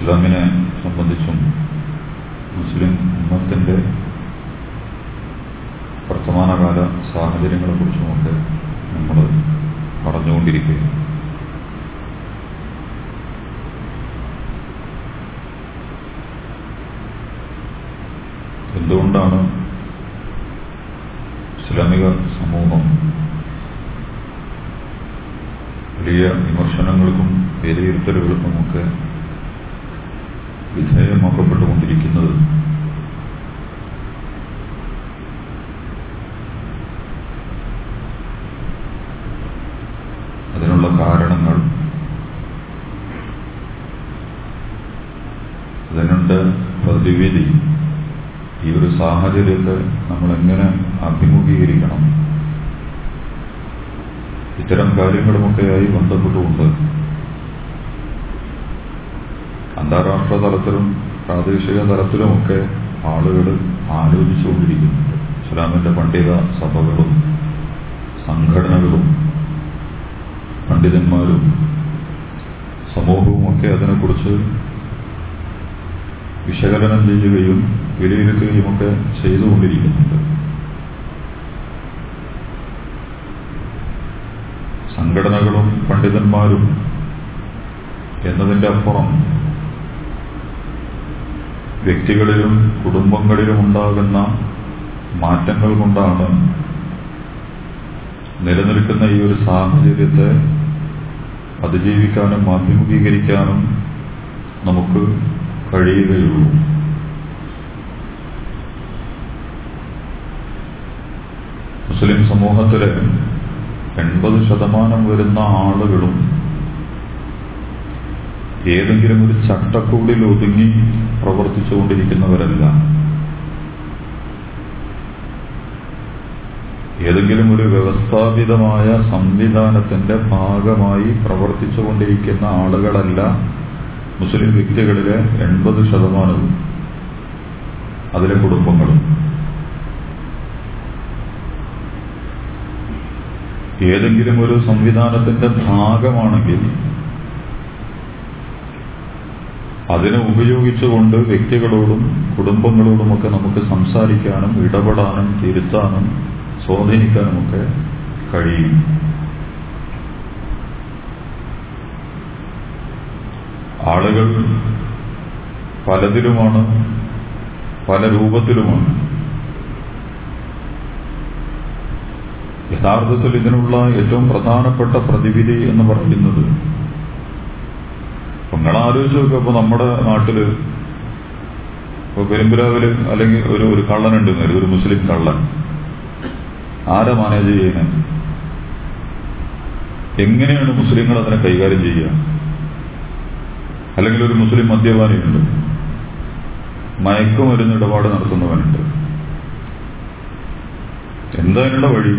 ഇസ്ലാമിനെ സംബന്ധിച്ചും മുസ്ലിം ഉമ്മത്തിൻ്റെ വർത്തമാനകാല സാഹചര്യങ്ങളെക്കുറിച്ചുമൊക്കെ നമ്മൾ പറഞ്ഞുകൊണ്ടിരിക്കുകയാണ് എന്തുകൊണ്ടാണ് ഇസ്ലാമിക സമൂഹം വലിയ വിമർശനങ്ങൾക്കും വിലയിരുത്തലുകൾക്കുമൊക്കെ വിധേയമാക്കപ്പെട്ടുകൊണ്ടിരിക്കുന്നത് അതിനുള്ള കാരണങ്ങൾ അതിനുണ്ട് പ്രതിവിധി ഈ ഒരു സാഹചര്യത്തെ നമ്മൾ എങ്ങനെ അഭിമുഖീകരിക്കണം ഇത്തരം കാര്യങ്ങളുമൊക്കെയായി ബന്ധപ്പെട്ടുകൊണ്ട് അന്താരാഷ്ട്ര തലത്തിലും പ്രാദേശിക തലത്തിലുമൊക്കെ ആളുകൾ ആലോചിച്ചുകൊണ്ടിരിക്കുന്നുണ്ട് ഇസ്ലാമിന്റെ പണ്ഡിത സഭകളും സംഘടനകളും പണ്ഡിതന്മാരും സമൂഹവുമൊക്കെ അതിനെക്കുറിച്ച് വിശകലനം ചെയ്യുകയും വിലയിരുത്തുകയും ഒക്കെ ചെയ്തുകൊണ്ടിരിക്കുന്നുണ്ട് സംഘടനകളും പണ്ഡിതന്മാരും എന്നതിൻ്റെ അപ്പുറം വ്യക്തികളിലും കുടുംബങ്ങളിലും ഉണ്ടാകുന്ന മാറ്റങ്ങൾ കൊണ്ടാണ് നിലനിൽക്കുന്ന ഈ ഒരു സാഹചര്യത്തെ അതിജീവിക്കാനും അഭിമുഖീകരിക്കാനും നമുക്ക് കഴിയുകയുള്ളൂ മുസ്ലിം സമൂഹത്തിലെ എൺപത് ശതമാനം വരുന്ന ആളുകളും ഏതെങ്കിലും ഒരു ചട്ടക്കൂടിൽ ഒതുങ്ങി പ്രവർത്തിച്ചുകൊണ്ടിരിക്കുന്നവരല്ല ഏതെങ്കിലും ഒരു വ്യവസ്ഥാപിതമായ സംവിധാനത്തിന്റെ ഭാഗമായി പ്രവർത്തിച്ചുകൊണ്ടിരിക്കുന്ന ആളുകളല്ല മുസ്ലിം വ്യക്തികളിലെ എൺപത് ശതമാനവും അതിലെ കുടുംബങ്ങളും ഏതെങ്കിലും ഒരു സംവിധാനത്തിന്റെ ഭാഗമാണെങ്കിൽ അതിനെ ഉപയോഗിച്ചുകൊണ്ട് വ്യക്തികളോടും കുടുംബങ്ങളോടുമൊക്കെ നമുക്ക് സംസാരിക്കാനും ഇടപെടാനും തിരുത്താനും സ്വാധീനിക്കാനുമൊക്കെ കഴിയും ആളുകൾ പലതിലുമാണ് പല രൂപത്തിലുമാണ് യഥാർത്ഥത്തിൽ ഇതിനുള്ള ഏറ്റവും പ്രധാനപ്പെട്ട പ്രതിവിധി എന്ന് പറയുന്നത് അപ്പൊ നിങ്ങൾ ആലോചിച്ച് നോക്കുക ഇപ്പൊ നമ്മുടെ നാട്ടില് ഇപ്പൊ പെരുമ്പുരാവില് അല്ലെങ്കിൽ ഒരു ഒരു കള്ളനുണ്ട് എന്നൊരു ഒരു മുസ്ലിം കള്ളൻ ആരെ മാനേജ് ചെയ്യുന്നത് എങ്ങനെയാണ് മുസ്ലിങ്ങൾ അതിനെ കൈകാര്യം ചെയ്യുക അല്ലെങ്കിൽ ഒരു മുസ്ലിം മദ്യപാനിയുണ്ട് മയക്കുമരുന്ന് ഇടപാട് നടത്തുന്നവനുണ്ട് എന്താ അതിനുള്ള വഴി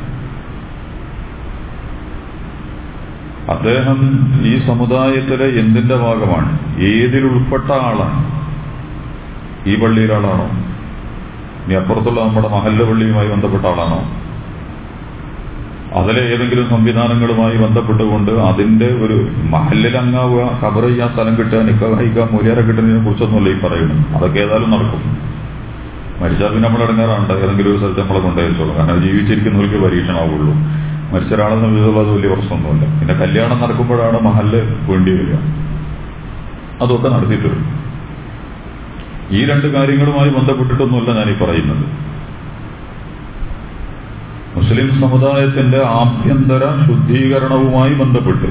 അദ്ദേഹം ഈ സമുദായത്തിലെ എന്തിന്റെ ഭാഗമാണ് ഏതിൽ ഉൾപ്പെട്ട ആളാണ് ഈ പള്ളിയിലെ ആളാണോ ഇനി അപ്പുറത്തുള്ള നമ്മുടെ മഹല്ല പള്ളിയുമായി ബന്ധപ്പെട്ട ആളാണോ അതിലെ ഏതെങ്കിലും സംവിധാനങ്ങളുമായി ബന്ധപ്പെട്ടുകൊണ്ട് അതിന്റെ ഒരു മഹല്ലിൽ അങ്ങാവുക കബർ ചെയ്യാൻ സ്ഥലം കിട്ടുക നിക്കഹിക്കുക മൂല്യാരെ കിട്ടുന്നതിനെ കുറിച്ചൊന്നുമല്ല ഈ പറയുന്നത് അതൊക്കെ ഏതായാലും നടക്കും മരിച്ചാൽ പിന്നെ നമ്മൾ ഇടങ്ങാറുണ്ട് ഏതെങ്കിലും ഒരു സ്ഥലത്ത് നമ്മളെ കൊണ്ടുപോയിച്ചോളും കാരണം ജീവിച്ചിരിക്കുന്നവർക്ക് പരീക്ഷണമാവുള്ളൂ മരിച്ച ഒരാളെ സംബന്ധിച്ചുള്ള അത് വലിയ പ്രശ്നമൊന്നുമില്ല പിന്നെ കല്യാണം നടക്കുമ്പോഴാണ് മഹല്ല് വേണ്ടി വരിക അതൊക്കെ നടത്തിയിട്ടുണ്ട് ഈ രണ്ട് കാര്യങ്ങളുമായി ബന്ധപ്പെട്ടിട്ടൊന്നുമല്ല ഞാൻ ഈ പറയുന്നത് മുസ്ലിം സമുദായത്തിന്റെ ആഭ്യന്തര ശുദ്ധീകരണവുമായി ബന്ധപ്പെട്ട്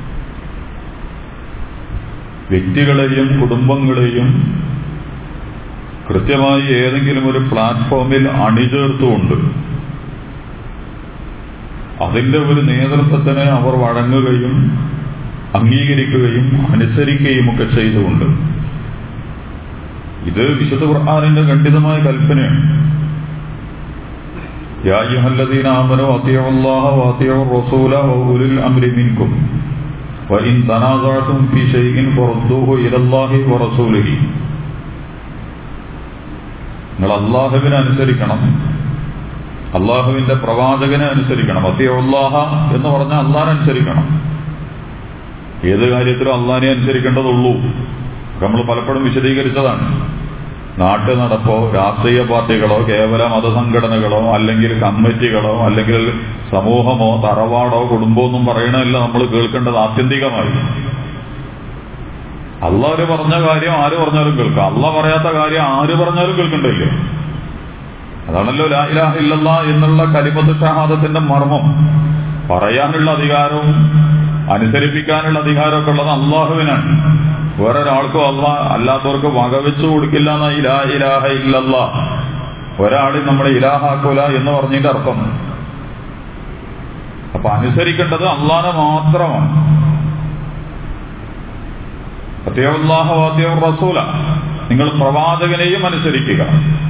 വ്യക്തികളെയും കുടുംബങ്ങളെയും കൃത്യമായി ഏതെങ്കിലും ഒരു പ്ലാറ്റ്ഫോമിൽ അണിചേർത്തുകൊണ്ട് അതിന്റെ ഒരു നേതൃത്വത്തിന് അവർ വഴങ്ങുകയും അംഗീകരിക്കുകയും അനുസരിക്കുകയും ഒക്കെ ചെയ്തുകൊണ്ട് ഇത് വിശുദ്ധ ഖുർആാനിന്റെ ഖണ്ഡിതമായ കൽപ്പനയാണ് يا أيها الذين آمنوا أطيعوا الله وأطيعوا الرسول وأولي الأمر منكم وإن تنازعتم في شيء فردوه إلى الله ورسوله നിങ്ങൾ അള്ളാഹുവിനെ അനുസരിക്കണം അള്ളാഹുവിന്റെ പ്രവാചകനെ അനുസരിക്കണം അത്തിയുള്ളാഹ എന്ന് പറഞ്ഞാൽ അള്ളാഹിനെ അനുസരിക്കണം ഏത് കാര്യത്തിലും അള്ളാഹിനെ അനുസരിക്കേണ്ടതുള്ളൂ നമ്മൾ പലപ്പോഴും വിശദീകരിച്ചതാണ് നാട്ടു നടപ്പോ രാഷ്ട്രീയ പാർട്ടികളോ കേവല മതസംഘടനകളോ അല്ലെങ്കിൽ കമ്മിറ്റികളോ അല്ലെങ്കിൽ സമൂഹമോ തറവാടോ കുടുംബമോ ഒന്നും പറയണമല്ല നമ്മൾ കേൾക്കേണ്ടത് ആത്യന്തികമായി അള്ളാര് പറഞ്ഞ കാര്യം ആര് പറഞ്ഞാലും കേൾക്കാം അള്ള പറയാത്ത കാര്യം ആര് പറഞ്ഞാലും കേൾക്കണ്ടില്ലേ അതാണല്ലോ ലാ ഇലാഹ ഇല്ലല്ലാ എന്നുള്ള കലിമത്ത് ഷഹാദത്തിന്റെ മർമ്മം പറയാനുള്ള അധികാരവും അനുസരിപ്പിക്കാനുള്ള അധികാരമൊക്കെ ഉള്ളത് അള്ളാഹുവിനാണ് വേറൊരാൾക്കും അല്ല അല്ലാത്തവർക്ക് വകവെച്ചു കൊടുക്കില്ല എന്ന ഇലാ ഇലാഹ ഇല്ലല്ല ഒരാളെ നമ്മളെ ഇലാഹാക്കൂല എന്ന് പറഞ്ഞതിന്റെ അർത്ഥം അപ്പൊ അനുസരിക്കേണ്ടത് അള്ളാനെ മാത്രമാണ് അത്യാവല്ലാഹ അത്യാവ് റസൂല നിങ്ങൾ പ്രവാചകനെയും അനുസരിക്കുക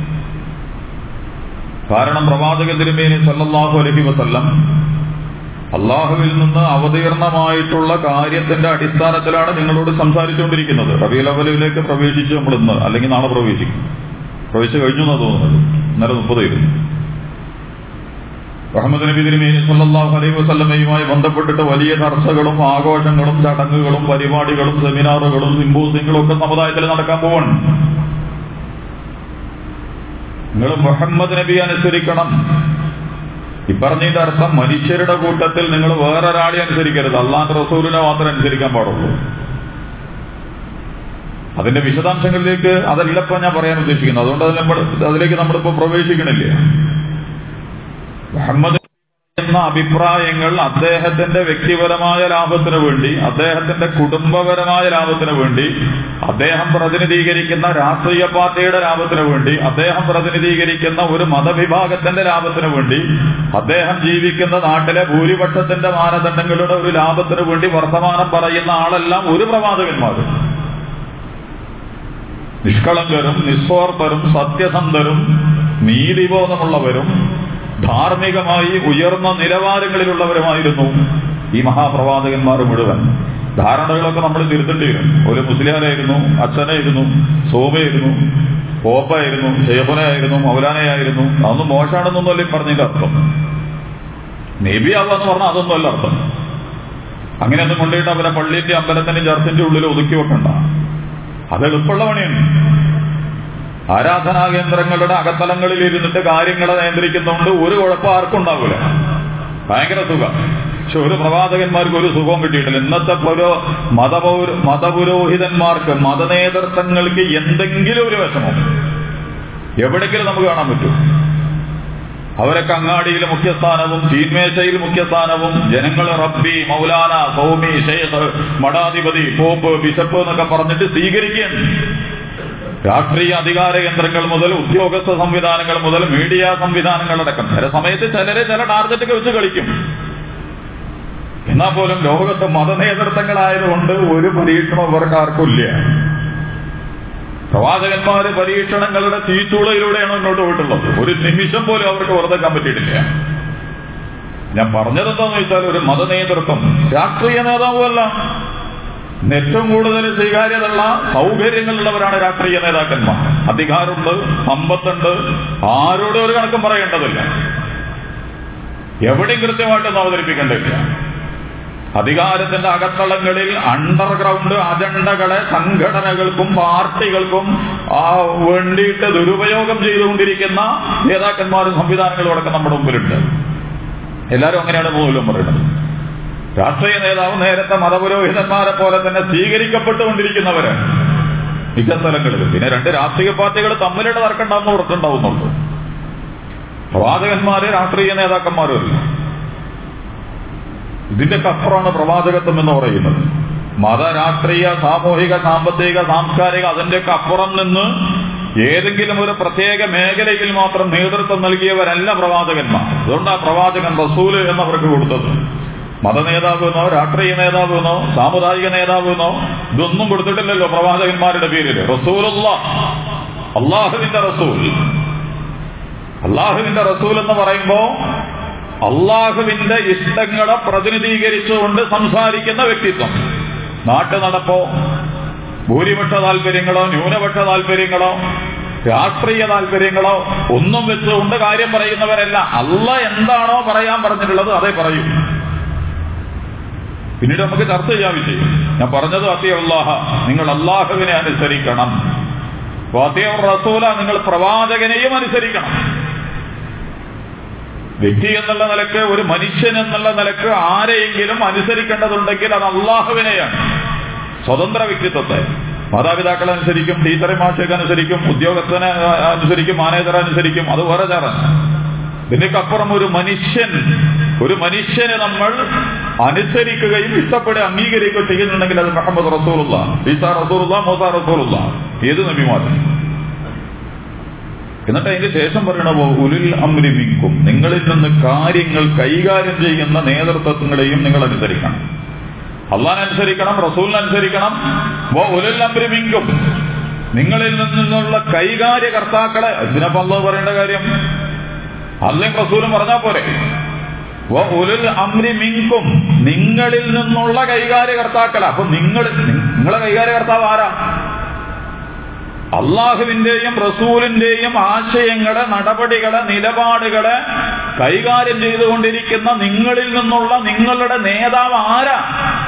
കാരണം പ്രവാചക തിരുമേനി സല്ലല്ലാഹു അലൈഹി വസല്ലം അള്ളാഹുവിൽ നിന്ന് അവതീർണമായിട്ടുള്ള കാര്യത്തിന്റെ അടിസ്ഥാനത്തിലാണ് നിങ്ങളോട് സംസാരിച്ചുകൊണ്ടിരിക്കുന്നത് റബീൽ അവലിലേക്ക് പ്രവേശിച്ച് നമ്മൾ ഇന്ന് അല്ലെങ്കിൽ നാളെ പ്രവേശിക്കും പ്രവേശിച്ചു കഴിഞ്ഞു എന്നാണ് തോന്നുന്നത് ഇന്നലെ മുപ്പതായിരുന്നു മുഹമ്മദ് നബി തിരുമേനി സല്ലല്ലാഹു അലൈഹി വസല്ലമയുമായി ബന്ധപ്പെട്ടിട്ട് വലിയ ചർച്ചകളും ആഘോഷങ്ങളും ചടങ്ങുകളും പരിപാടികളും സെമിനാറുകളും സിംബോസിയങ്ങളും ഒക്കെ സമുദായത്തിൽ നടക്കാൻ പോവാണ് നിങ്ങൾ മുഹമ്മദ് നബി അനുസരിക്കണം ഇപ്പറഞ്ഞതിന്റെ അർത്ഥം മനുഷ്യരുടെ കൂട്ടത്തിൽ നിങ്ങൾ വേറൊരാളെ അനുസരിക്കരുത് അള്ളാന്റെ റസൂലിനെ മാത്രമേ അനുസരിക്കാൻ പാടുള്ളൂ അതിന്റെ വിശദാംശങ്ങളിലേക്ക് അതല്ലപ്പോ ഞാൻ പറയാൻ ഉദ്ദേശിക്കുന്നത് അതുകൊണ്ട് അത് നമ്മൾ അതിലേക്ക് നമ്മളിപ്പോ പ്രവേശിക്കണില്ല മുഹമ്മദ് എന്ന അഭിപ്രായങ്ങൾ അദ്ദേഹത്തിന്റെ വ്യക്തിപരമായ ലാഭത്തിന് വേണ്ടി അദ്ദേഹത്തിന്റെ കുടുംബപരമായ ലാഭത്തിന് വേണ്ടി അദ്ദേഹം പ്രതിനിധീകരിക്കുന്ന രാഷ്ട്രീയ പാർട്ടിയുടെ ലാഭത്തിന് വേണ്ടി അദ്ദേഹം പ്രതിനിധീകരിക്കുന്ന ഒരു മതവിഭാഗത്തിന്റെ ലാഭത്തിന് വേണ്ടി അദ്ദേഹം ജീവിക്കുന്ന നാട്ടിലെ ഭൂരിപക്ഷത്തിന്റെ മാനദണ്ഡങ്ങളുടെ ഒരു ലാഭത്തിന് വേണ്ടി വർത്തമാനം പറയുന്ന ആളെല്ലാം ഒരു പ്രവാചകന്മാരും നിഷ്കളങ്കരും നിസ്വാർത്ഥരും സത്യസന്ധരും നീതിബോധമുള്ളവരും ധാർമ്മികമായി ഉയർന്ന നിലവാരങ്ങളിലുള്ളവരുമായിരുന്നു ഈ മഹാപ്രവാചകന്മാർ മുഴുവൻ ധാരണകളൊക്കെ നമ്മൾ തിരുത്തേണ്ടി വരും ഒരു മുസ്ലിയാരായിരുന്നു അച്ഛനായിരുന്നു സോമയായിരുന്നു പോപ്പായിരുന്നു ഷെയ്ഖുനായിരുന്നു മൗലാനയായിരുന്നു അതൊന്നും മോശമാണെന്നൊന്നുമല്ല ഈ പറഞ്ഞതിന്റെ അർത്ഥം നബി ആവാന്ന് പറഞ്ഞാൽ അതൊന്നുമല്ല അർത്ഥം അങ്ങനെയൊന്നും കൊണ്ടുപോയിട്ട് അവരെ പള്ളിന്റെ അമ്പലത്തിന്റെ ചർച്ചിന്റെ ഉള്ളിൽ ഒതുക്കി വെക്കണ്ട അത് എളുപ്പമുള്ള പണിയാണ് ആരാധനാ കേന്ദ്രങ്ങളുടെ അകത്തലങ്ങളിൽ ഇരുന്നിട്ട് കാര്യങ്ങളെ നിയന്ത്രിക്കുന്നതുകൊണ്ട് ഒരു കുഴപ്പം ആർക്കും ഉണ്ടാവില്ല ഭയങ്കര സുഖം പക്ഷെ ഒരു പ്രവാചകന്മാർക്ക് ഒരു സുഖവും കിട്ടിയിട്ടില്ല ഇന്നത്തെ പുരോ മതപൗര മതപുരോഹിതന്മാർക്ക് മതനേതൃത്വങ്ങൾക്ക് എന്തെങ്കിലും ഒരു വിഷമം എവിടെങ്കിലും നമുക്ക് കാണാൻ പറ്റും അവരൊക്കെ അങ്ങാടിയിൽ മുഖ്യസ്ഥാനവും തീന്മേശയിൽ മുഖ്യസ്ഥാനവും ജനങ്ങൾ റബ്ബി മൗലാന സൗമി ഷെയ്ഖ് മഠാധിപതി പോപ്പ് ബിഷപ്പ് എന്നൊക്കെ പറഞ്ഞിട്ട് സ്വീകരിക്കുകയാണ് രാഷ്ട്രീയ അധികാര കേന്ദ്രങ്ങൾ മുതൽ ഉദ്യോഗസ്ഥ സംവിധാനങ്ങൾ മുതൽ മീഡിയ സംവിധാനങ്ങളടക്കം ചില സമയത്ത് ചിലരെ ചില ടാർഗറ്റൊക്കെ വെച്ച് കളിക്കും എന്നാൽ പോലും ലോകത്ത് മതനേതൃത്വങ്ങളായതുകൊണ്ട് ഒരു പരീക്ഷണം അവർക്ക് ആർക്കില്ല പ്രവാചകന്മാര് പരീക്ഷണങ്ങളുടെ തീച്ചൂളയിലൂടെയാണ് മുന്നോട്ട് പോയിട്ടുള്ളത് ഒരു നിമിഷം പോലും അവർക്ക് വെറുതെ പറ്റിയിട്ടില്ല ഞാൻ പറഞ്ഞതെന്താന്ന് വെച്ചാൽ ഒരു മതനേതൃത്വം രാഷ്ട്രീയ നേതാവുമല്ല ഏറ്റവും കൂടുതൽ സ്വീകാര്യതയുള്ള സൗകര്യങ്ങളുള്ളവരാണ് രാഷ്ട്രീയ നേതാക്കന്മാർ അധികാരമുണ്ട് സമ്പത്തുണ്ട് ആരോടും ഒരു കണക്കും പറയേണ്ടതില്ല എവിടെയും കൃത്യമായിട്ടൊന്നും അവതരിപ്പിക്കേണ്ടതില്ല അധികാരത്തിന്റെ അകത്തളങ്ങളിൽ അണ്ടർഗ്രൗണ്ട് അജണ്ടകളെ സംഘടനകൾക്കും പാർട്ടികൾക്കും ആ വേണ്ടിയിട്ട് ദുരുപയോഗം ചെയ്തുകൊണ്ടിരിക്കുന്ന നേതാക്കന്മാരും സംവിധാനങ്ങളും അടക്കം നമ്മുടെ മുമ്പിലുണ്ട് എല്ലാവരും അങ്ങനെയാണ് മൂലം പറയുന്നത് രാഷ്ട്രീയ നേതാവ് നേരത്തെ മതപുരോഹിതന്മാരെ പോലെ തന്നെ സ്വീകരിക്കപ്പെട്ടുകൊണ്ടിരിക്കുന്നവരാണ് മിക്ക സ്ഥലങ്ങളിലും പിന്നെ രണ്ട് രാഷ്ട്രീയ പാർട്ടികൾ തമ്മിലുള്ള തർക്കമുണ്ടാവുന്ന പുറത്തുണ്ടാവുന്നുള്ളൂ പ്രവാചകന്മാര് രാഷ്ട്രീയ നേതാക്കന്മാരും ഇതിന്റെയൊക്കെ അപ്പുറമാണ് പ്രവാചകത്വം എന്ന് പറയുന്നത് മത രാഷ്ട്രീയ സാമൂഹിക സാമ്പത്തിക സാംസ്കാരിക അതിന്റെയൊക്കെ അപ്പുറം നിന്ന് ഏതെങ്കിലും ഒരു പ്രത്യേക മേഖലയിൽ മാത്രം നേതൃത്വം നൽകിയവരല്ല പ്രവാചകന്മാർ അതുകൊണ്ട് ആ പ്രവാചകൻ റസൂല് എന്നവർക്ക് കൊടുത്തത് മതനേതാവെന്നോ രാഷ്ട്രീയ നേതാവെന്നോ സാമുദായിക നേതാവെന്നോ ഇതൊന്നും കൊടുത്തിട്ടില്ലല്ലോ പ്രവാചകന്മാരുടെ പേരിൽ റസൂലുള്ള അള്ളാഹുവിന്റെ റസൂൽ അള്ളാഹുവിന്റെ റസൂൽ എന്ന് പറയുമ്പോ അള്ളാഹുവിന്റെ ഇഷ്ടങ്ങളെ പ്രതിനിധീകരിച്ചുകൊണ്ട് സംസാരിക്കുന്ന വ്യക്തിത്വം നാട്ടു നടപ്പോ ഭൂരിപക്ഷ താല്പര്യങ്ങളോ ന്യൂനപക്ഷ താല്പര്യങ്ങളോ രാഷ്ട്രീയ താല്പര്യങ്ങളോ ഒന്നും വെച്ചുകൊണ്ട് കാര്യം പറയുന്നവരല്ല അല്ല എന്താണോ പറയാൻ പറഞ്ഞിട്ടുള്ളത് അതേ പറയൂ പിന്നീട് നമുക്ക് ചർച്ച ചെയ്യാൻ വിഷയം ഞാൻ പറഞ്ഞത് അത്തിയ അള്ളാഹ നിങ്ങൾ അള്ളാഹുവിനെ അനുസരിക്കണം വാത്തിയ റസൂല നിങ്ങൾ പ്രവാചകനെയും അനുസരിക്കണം വ്യക്തി എന്നുള്ള നിലക്ക് ഒരു മനുഷ്യൻ എന്നുള്ള നിലക്ക് ആരെയെങ്കിലും അനുസരിക്കേണ്ടതുണ്ടെങ്കിൽ അത് അള്ളാഹുവിനെയാണ് സ്വതന്ത്ര വ്യക്തിത്വത്തെ മാതാപിതാക്കളെ അനുസരിക്കും ടീച്ചറെ മാഷയ്ക്ക് അനുസരിക്കും ഉദ്യോഗസ്ഥനെ അനുസരിക്കും മാനേജറെ അനുസരിക്കും അത് വേറെ ചാറാണ് ഇതിനേക്കപ്പുറം ഒരു മനുഷ്യൻ ഒരു മനുഷ്യനെ നമ്മൾ അനുസരിക്കുകയും ഇഷ്ടപ്പെടുക അംഗീകരിക്കുകയും ചെയ്യുന്നുണ്ടെങ്കിൽ അത് മുഹമ്മദ് റസൂലുള്ള ഈസാ റസൂലുള്ള മൂസ റസൂലുള്ള ഏത് നബിമാരും എന്നിട്ട് അതിന് ശേഷം പറയണ ഉലിൽ അമ്രി മിക്കും നിങ്ങളിൽ നിന്ന് കാര്യങ്ങൾ കൈകാര്യം ചെയ്യുന്ന നേതൃത്വങ്ങളെയും നിങ്ങൾ അനുസരിക്കണം അള്ളാൻ അനുസരിക്കണം റസൂലിനെ അനുസരിക്കണം ഉലിൽ അമ്രി മിങ്കും നിങ്ങളിൽ നിന്നുള്ള കൈകാര്യകർത്താക്കളെ ഇതിനപ്പം അള്ളാഹ് പറയേണ്ട കാര്യം അല്ലേം റസൂലും പറഞ്ഞാൽ പോരെ ഉലുൽ അമ്രി മിങ്കും നിങ്ങളിൽ നിന്നുള്ള കൈകാര്യകർത്താക്കളെ അപ്പൊ നിങ്ങൾ നിങ്ങളെ കൈകാര്യകർത്താവ് ആരാ അള്ളാഹുവിന്റെയും റസൂലിന്റെയും ആശയങ്ങളെ നടപടികളെ നിലപാടുകളെ കൈകാര്യം ചെയ്തുകൊണ്ടിരിക്കുന്ന നിങ്ങളിൽ നിന്നുള്ള നിങ്ങളുടെ നേതാവ് ആരാ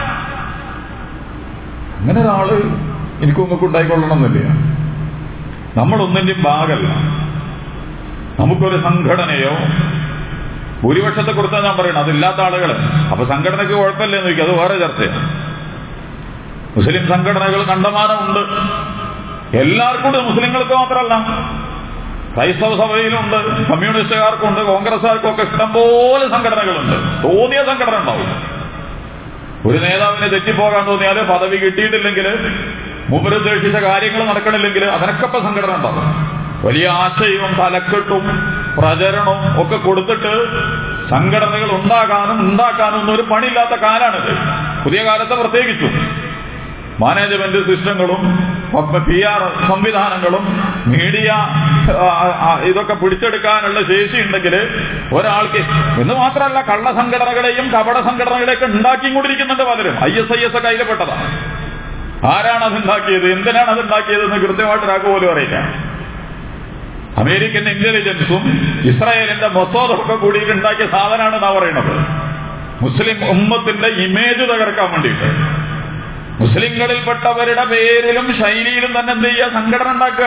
അങ്ങനെ ഒരാള് എനിക്കൊന്നും ഉണ്ടായിക്കൊള്ളണമെന്നില്ല നമ്മളൊന്നിന്റെയും ഭാഗല്ല നമുക്കൊരു സംഘടനയോ ഭൂരിപക്ഷത്തെ കുറിച്ചാണ് ഞാൻ പറയണം അതില്ലാത്ത ആളുകൾ അപ്പൊ സംഘടനയ്ക്ക് കുഴപ്പമില്ല എന്ന് ചോദിക്കും അത് വേറെ ചർച്ചയാണ് മുസ്ലിം സംഘടനകൾ കണ്ടമാനമുണ്ട് എല്ലാവർക്കും ഉണ്ട് മുസ്ലിങ്ങൾക്ക് മാത്രമല്ല ക്രൈസ്തവ സഭയിലുണ്ട് കമ്മ്യൂണിസ്റ്റുകാർക്കുണ്ട് കോൺഗ്രസ്സുകാർക്കും ഒക്കെ ഇഷ്ടംപോലെ സംഘടനകളുണ്ട് തോന്നിയ സംഘടന ഉണ്ടാവും ഒരു നേതാവിനെ തെറ്റിപ്പോകാൻ തോന്നിയാൽ പദവി കിട്ടിയിട്ടില്ലെങ്കിൽ മൂപ്പര് ഉദ്ദേശിച്ച കാര്യങ്ങൾ നടക്കണില്ലെങ്കിൽ അതിനൊക്കെ സംഘടന ഉണ്ടാവും വലിയ ആശയവും തലക്കെട്ടും പ്രചരണവും ഒക്കെ കൊടുത്തിട്ട് സംഘടനകൾ ഉണ്ടാകാനും ഉണ്ടാക്കാനും ഒന്നും ഒരു പണിയില്ലാത്ത കാലാണിത് പുതിയ കാലത്തെ പ്രത്യേകിച്ചും മാനേജ്മെന്റ് സിസ്റ്റങ്ങളും പി ആർ സംവിധാനങ്ങളും മീഡിയ ഇതൊക്കെ പിടിച്ചെടുക്കാനുള്ള ശേഷി ഉണ്ടെങ്കിൽ ഒരാൾക്ക് എന്ന് മാത്രമല്ല കള്ള സംഘടനകളെയും കപട സംഘടനകളെയൊക്കെ ഉണ്ടാക്കിക്കൊണ്ടിരിക്കുന്നുണ്ട് പലരും ഐ എസ് ഐ എസ് ഒക്കെ അതിൽപ്പെട്ടതാണ് ആരാണ് അത് ഉണ്ടാക്കിയത് എന്തിനാണ് അത് ഉണ്ടാക്കിയതെന്ന് കൃത്യമായിട്ട് ഒരാൾക്ക് പോലും അറിയില്ല അമേരിക്കൻ ഇന്റലിജൻസും ഇസ്രായേലിന്റെ മൊത്തോദും ഒക്കെ കൂടിയിട്ട് ഉണ്ടാക്കിയ സാധനമാണ് എന്നാ പറയുന്നത് മുസ്ലിം ഉമ്മത്തിന്റെ ഇമേജ് തകർക്കാൻ വേണ്ടിയിട്ട് മുസ്ലിങ്ങളിൽപ്പെട്ടവരുടെ പേരിലും ശൈലിയിലും തന്നെ എന്ത് ചെയ്യുക സംഘടന ഉണ്ടാക്കുക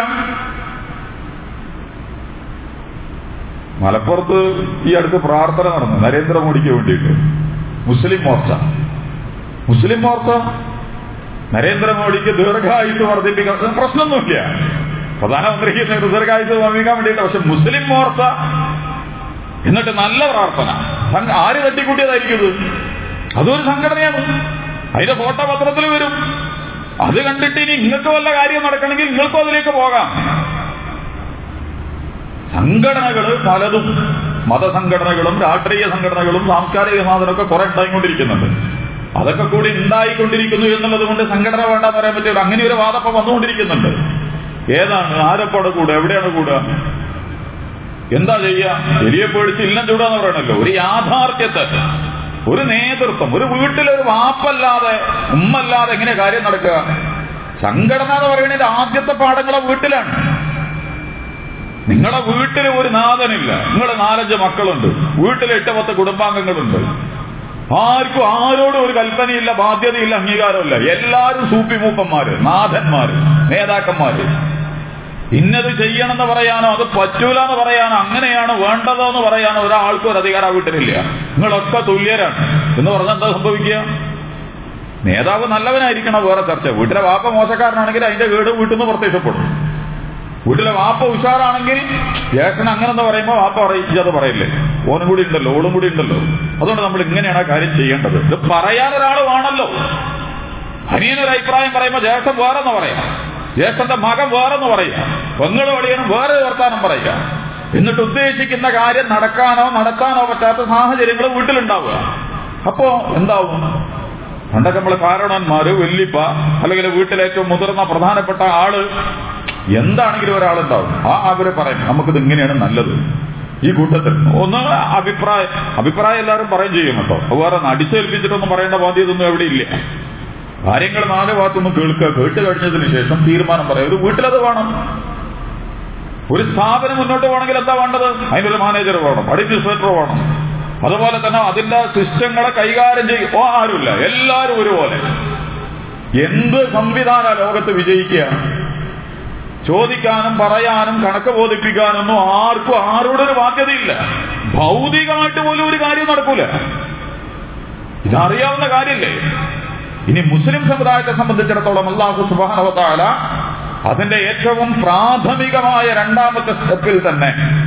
മലപ്പുറത്ത് ഈ അടുത്ത് പ്രാർത്ഥന നടന്നു നരേന്ദ്രമോദിക്ക് വേണ്ടിയിട്ട് മുസ്ലിം മോർച്ച മുസ്ലിം മോർച്ച നരേന്ദ്രമോദിക്ക് ദീർഘായുസ് വർദ്ധിപ്പിക്കാൻ പ്രശ്നമൊന്നുമില്ല പ്രധാനമന്ത്രിക്ക് ദീർഘായുസ് വർദ്ധിക്കാൻ വേണ്ടിയിട്ട് പക്ഷെ മുസ്ലിം മോർച്ച എന്നിട്ട് നല്ല പ്രാർത്ഥന ആര് തട്ടിക്കൂട്ടിയതായിരിക്കും ഇത് അതൊരു സംഘടനയാണ് അതിന്റെ ഫോട്ടോ പത്രത്തിൽ വരും അത് കണ്ടിട്ട് ഇനി നിങ്ങൾക്ക് വല്ല കാര്യം നടക്കണമെങ്കിൽ നിങ്ങൾക്കും അതിലേക്ക് പോകാം സംഘടനകൾ പലതും മതസംഘടനകളും രാഷ്ട്രീയ സംഘടനകളും സാംസ്കാരിക സാധനമൊക്കെ കുറെ ഉണ്ടായിക്കൊണ്ടിരിക്കുന്നുണ്ട് അതൊക്കെ കൂടി ഉണ്ടായിക്കൊണ്ടിരിക്കുന്നു എന്നുള്ളത് കൊണ്ട് സംഘടന വേണ്ടെന്ന് പറയാൻ പറ്റില്ല അങ്ങനെ ഒരു വാദപ്പം വന്നുകൊണ്ടിരിക്കുന്നുണ്ട് ഏതാണ് ആരപ്പാടെ കൂടുക എവിടെയാണ് കൂടുക എന്താ ചെയ്യുക എലിയെ പേടിച്ച് ഇല്ലം ചൂടാന്ന് പറയണല്ലോ ഒരു യാഥാർത്ഥ്യത്തെ ഒരു നേതൃത്വം ഒരു വീട്ടിലൊരു വാപ്പല്ലാതെ ഉമ്മല്ലാതെ എങ്ങനെ കാര്യം നടക്കുക സംഘടന എന്ന് പറയുന്നത് ആദ്യത്തെ പാഠങ്ങളെ വീട്ടിലാണ് നിങ്ങളെ വീട്ടിൽ ഒരു നാഥനില്ല നിങ്ങളെ നാലഞ്ച് മക്കളുണ്ട് വീട്ടിൽ എട്ട് പത്ത് കുടുംബാംഗങ്ങളുണ്ട് ആർക്കും ആരോടും ഒരു കൽപ്പനയില്ല ബാധ്യതയില്ല അംഗീകാരമില്ല എല്ലാവരും സൂപ്പി മൂപ്പന്മാര് നാഥന്മാര് നേതാക്കന്മാര് ഇന്നത് ചെയ്യണമെന്ന് പറയാനോ അത് പറ്റൂല എന്ന് പറയാനോ അങ്ങനെയാണ് വേണ്ടതോ എന്ന് പറയാനോ ഒരാൾക്കും ഒരു അധികാരം ആ വീട്ടിലില്ല നിങ്ങളൊക്കെ തുല്യരാണ് എന്ന് പറഞ്ഞാൽ എന്താ സംഭവിക്കുക നേതാവ് നല്ലവനായിരിക്കണം വേറെ ചർച്ച വീട്ടിലെ വാപ്പ മോശക്കാരനാണെങ്കിൽ അതിന്റെ കേട് വീട്ടിൽ നിന്ന് പ്രത്യക്ഷപ്പെടും വീട്ടിലെ വാപ്പ ഉഷാറാണെങ്കിൽ ജ്യേഷ്ഠൻ അങ്ങനെ എന്ന് പറയുമ്പോൾ വാപ്പ പറയിച്ച് അത് പറയില്ലേ ഓനും കൂടി ഉണ്ടല്ലോ ഓളും കൂടി ഉണ്ടല്ലോ അതുകൊണ്ട് നമ്മൾ ഇങ്ങനെയാണ് ആ കാര്യം ചെയ്യേണ്ടത് ഇത് പറയാൻ ഒരാൾ വേണമല്ലോ അനിയനൊരു അഭിപ്രായം പറയുമ്പോൾ ജ്യേഷ്ഠൻ വേറെന്ന് പറയാം ജ്യേഷ്ഠന്റെ മകൻ വേറെന്ന് പറയുക പെങ്ങള് വളിയനും വേറെ വർത്താനം പറയുക എന്നിട്ട് ഉദ്ദേശിക്കുന്ന കാര്യം നടക്കാനോ നടത്താനോ പറ്റാത്ത സാഹചര്യങ്ങൾ വീട്ടിലുണ്ടാവുക അപ്പോ എന്താവും പണ്ടൊക്കെ നമ്മള് കാരണന്മാര് വല്യപ്പ അല്ലെങ്കിൽ വീട്ടിലെ ഏറ്റവും മുതിർന്ന പ്രധാനപ്പെട്ട ആള് എന്താണെങ്കിലും ഒരാളുണ്ടാവും ആ അവര് പറയും നമുക്കിത് ഇങ്ങനെയാണ് നല്ലത് ഈ കൂട്ടത്തിൽ ഒന്ന് അഭിപ്രായം അഭിപ്രായം എല്ലാവരും പറയും ചെയ്യും കേട്ടോ വേറെ അടിച്ചേൽപ്പിച്ചിട്ടൊന്നും പറയേണ്ട ബാധ്യതൊന്നും എവിടെ ഇല്ല കാര്യങ്ങൾ നാല് ഭാഗത്തൊന്ന് കേൾക്കുക കേട്ട് കഴിഞ്ഞതിന് ശേഷം തീരുമാനം പറയാം ഒരു വീട്ടിലത് വേണം ഒരു സ്ഥാപനം മുന്നോട്ട് പോകണമെങ്കിൽ എന്താ വേണ്ടത് അതിനൊരു മാനേജർ വേണം അഡ്മിനിസ്ട്രേറ്റർ വേണം അതുപോലെ തന്നെ അതിന്റെ സിസ്റ്റങ്ങളെ കൈകാര്യം ചെയ്യും ഓ ആരുമില്ല എല്ലാവരും ഒരുപോലെ എന്ത് സംവിധാന ലോകത്ത് വിജയിക്കുക ചോദിക്കാനും പറയാനും കണക്ക് ബോധിപ്പിക്കാനൊന്നും ആർക്കും ആരോടും ഒരു ബാധ്യതയില്ല ഭൗതികമായിട്ട് പോലും ഒരു കാര്യം നടക്കൂല ഇതറിയാവുന്ന കാര്യല്ലേ ഇനി മുസ്ലിം സമുദായത്തെ സംബന്ധിച്ചിടത്തോളം അള്ളാഹു സുബാനവത്താല അതിന്റെ ഏറ്റവും പ്രാഥമികമായ രണ്ടാമത്തെ സ്റ്റെപ്പിൽ തന്നെ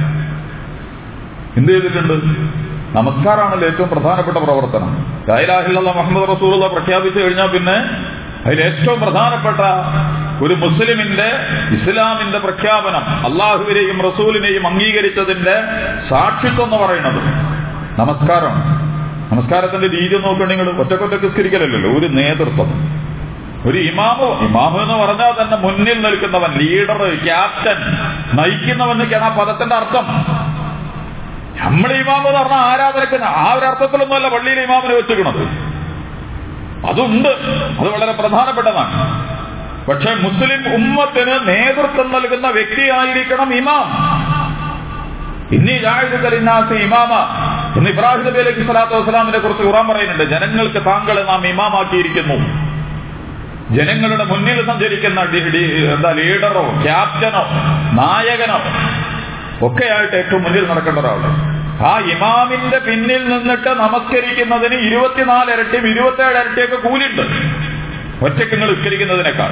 എന്ത് ചെയ്തിട്ടുണ്ട് നമസ്കാരമാണല്ലോ ഏറ്റവും പ്രധാനപ്പെട്ട പ്രവർത്തനം ലായിലാഹില്ല മുഹമ്മദ് റസൂലുള്ള പ്രഖ്യാപിച്ചു കഴിഞ്ഞാൽ പിന്നെ അതിൽ ഏറ്റവും പ്രധാനപ്പെട്ട ഒരു മുസ്ലിമിന്റെ ഇസ്ലാമിന്റെ പ്രഖ്യാപനം അള്ളാഹുവിനെയും റസൂലിനെയും അംഗീകരിച്ചതിന്റെ സാക്ഷിത്വം എന്ന് പറയുന്നത് നമസ്കാരം നമസ്കാരത്തിന്റെ രീതി നോക്കണെങ്കിൽ ഒറ്റക്കൊറ്റക്ക് സ്കരിക്കലല്ലോ ഒരു നേതൃത്വം ഒരു ഇമാമോ ഇമാമ് എന്ന് പറഞ്ഞാൽ തന്നെ മുന്നിൽ നിൽക്കുന്നവൻ ലീഡർ ക്യാപ്റ്റൻ നയിക്കുന്നവൻ എന്നൊക്കെയാണ് ആ പദത്തിന്റെ അർത്ഥം നമ്മൾ ഇമാമ് എന്ന് പറഞ്ഞാൽ ആരാധനക്ക് ആ ഒരു അർത്ഥത്തിലൊന്നുമല്ല പള്ളിയിലെ ഇമാമിനെ വെച്ചിരിക്കുന്നത് അതുണ്ട് അത് വളരെ പ്രധാനപ്പെട്ടതാണ് പക്ഷെ മുസ്ലിം ഉമ്മത്തിന് നേതൃത്വം നൽകുന്ന വ്യക്തിയായിരിക്കണം ഇമാം ഇന്നീ ജാഹിദുലിന്നാസ് ഇമാമ എന്ന് ഇബ്രാഹിം നബി അലൈഹി സ്വലാത്തു വസ്സലാമിനെ കുറിച്ച് ഖുറാൻ പറയുന്നുണ്ട് ജനങ്ങൾക്ക് താങ്കളെ നാം ഇമാമാക്കിയിരിക്കുന്നു ജനങ്ങളുടെ മുന്നിൽ സഞ്ചരിക്കുന്ന ഡി- ഡി- എന്താ ലീഡറോ ക്യാപ്റ്റനോ നായകനോ ഒക്കെയായിട്ട് ഏറ്റവും മുന്നിൽ നടക്കേണ്ട ഒരാള് ആ ഇമാമിന്റെ പിന്നിൽ നിന്നിട്ട് നമസ്കരിക്കുന്നതിന് ഇരുപത്തിനാല് ഇരട്ടിയും ഇരുപത്തേഴ് ഇരട്ടിയൊക്കെ കൂലിണ്ട് ഒറ്റയ്ക്ക് നിങ്ങൾ നിസ്കരിക്കുന്നതിനേക്കാൾ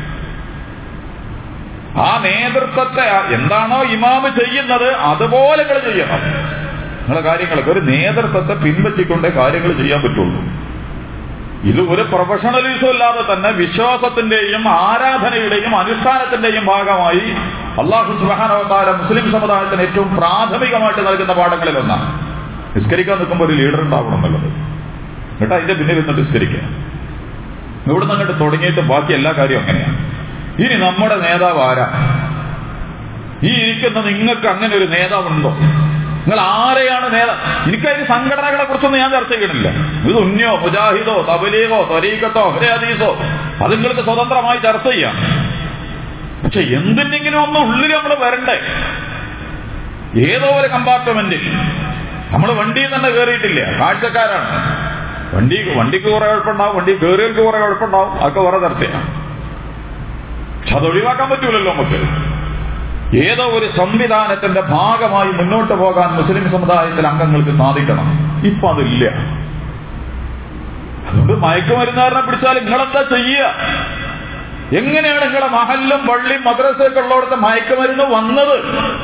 ആ നേതൃത്വത്തെ ആ- എന്താണോ ഇമാമ് ചെയ്യുന്നത് അതുപോലെ നിങ്ങൾ ചെയ്യണം നിങ്ങളെ കാര്യങ്ങളൊക്കെ ഒരു നേതൃത്വത്തെ പിൻപറ്റിക്കൊണ്ടേ കാര്യങ്ങൾ ചെയ്യാൻ പറ്റുള്ളൂ ഇത് ഒരു പ്രൊഫഷണലിസം ഇല്ലാതെ തന്നെ വിശ്വാസത്തിന്റെയും ആരാധനയുടെയും അനുഷ്ഠാനത്തിന്റെയും ഭാഗമായി അള്ളാഹു സുബാനവതാര മുസ്ലിം സമുദായത്തിന് ഏറ്റവും പ്രാഥമികമായിട്ട് നൽകുന്ന പാഠങ്ങളിൽ ഒന്നാണ് നിസ്കരിക്കാൻ നിൽക്കുമ്പോൾ ഒരു ലീഡർ ഉണ്ടാവണം എന്നുള്ളത് എന്നിട്ട് അതിന്റെ പിന്നിൽ നിന്നിട്ട് നിസ്കരിക്കുക ഇവിടെ നിന്നിട്ട് തുടങ്ങിയിട്ട് ബാക്കി എല്ലാ കാര്യവും അങ്ങനെയാണ് ഇനി നമ്മുടെ നേതാവ് ആരാ ഈ ഇരിക്കുന്ന നിങ്ങൾക്ക് അങ്ങനെ ഒരു നേതാവുണ്ടോ നിങ്ങൾ ആരെയാണ് നേതാവ് എനിക്കതിന് സംഘടനകളെ കുറിച്ചൊന്നും ഞാൻ ചർച്ച ചെയ്യണില്ല ഇത് ഉന്നയോ മുജാഹിദോ തബലീഗോ ത്വരീക്കത്തോ ഹരേദീസോ അത് നിങ്ങൾക്ക് സ്വതന്ത്രമായി ചർച്ച ചെയ്യാം പക്ഷെ എന്തിനെങ്കിലും ഒന്ന് ഉള്ളിൽ നമ്മൾ വരണ്ടേ ഏതോ ഒരു കമ്പാർട്ട്മെന്റിൽ നമ്മൾ വണ്ടിയിൽ തന്നെ കയറിയിട്ടില്ല കാഴ്ചക്കാരാണ് വണ്ടി വണ്ടിക്ക് കുറെ കുഴപ്പമുണ്ടാവും വണ്ടി കയറിയവർക്ക് കുറെ കുഴപ്പമുണ്ടാവും അതൊക്കെ വേറെ ചർച്ചയാണ് പക്ഷെ അത് ഒഴിവാക്കാൻ പറ്റൂലല്ലോ നമുക്ക് ഏതോ ഒരു സംവിധാനത്തിന്റെ ഭാഗമായി മുന്നോട്ട് പോകാൻ മുസ്ലിം സമുദായത്തിലെ അംഗങ്ങൾക്ക് സാധിക്കണം ഇപ്പൊ അതില്ല അതുകൊണ്ട് മയക്കുമരുന്നുകാരനെ പിടിച്ചാൽ നിങ്ങളെന്താ ചെയ്യുക എങ്ങനെയാണ് നിങ്ങളെ മഹല്ലും പള്ളിയും മദ്രസയൊക്കെ ഉള്ളവിടുത്തെ മയക്കുമരുന്ന് വന്നത്